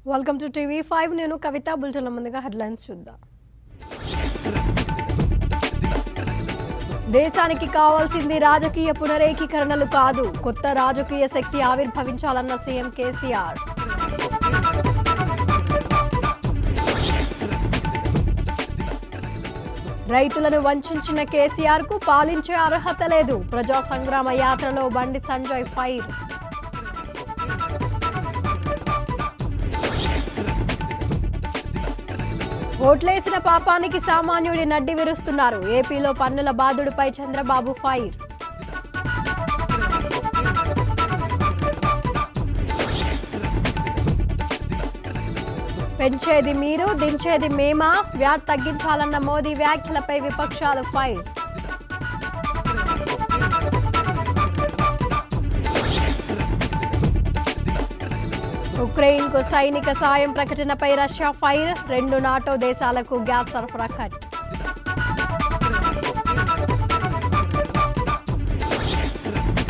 welcome to TV five నేను కవిత బులెటిన్ల ముందుగా headlines చూద్దాం దేశానికి కావాల్సింది రాజకీయ పునరేకీకరణలు కాదు కొత్త రాజకీయ శక్తి ఆవిర్భవించాలన్న సీఎం కేసీఆర్ రైతులను వంచిన కేసీఆర్ కు పాలించే అర్హత లేదు ప్రజా సంగ్రామ యాత్రలో బండి సంజయ్ ఫైర్ ఓట్లేసిన పాపానికి సామాన్యుడి నడ్డి విరుస్తున్నారు ఏపీలో పన్నుల బాధుడిపై చంద్రబాబు ఫైర్ పెంచేది మీరు దించేది మేమా వ్యాట్ తగ్గించాలన్న మోదీ వ్యాఖ్యలపై విపక్షాలు ఫైర్ ఉక్రెయిన్కు సైనిక సాయం ప్రకటనపై రష్యా ఫైర్ రెండు నాటో దేశాలకు గ్యాస్ సరఫరా కట్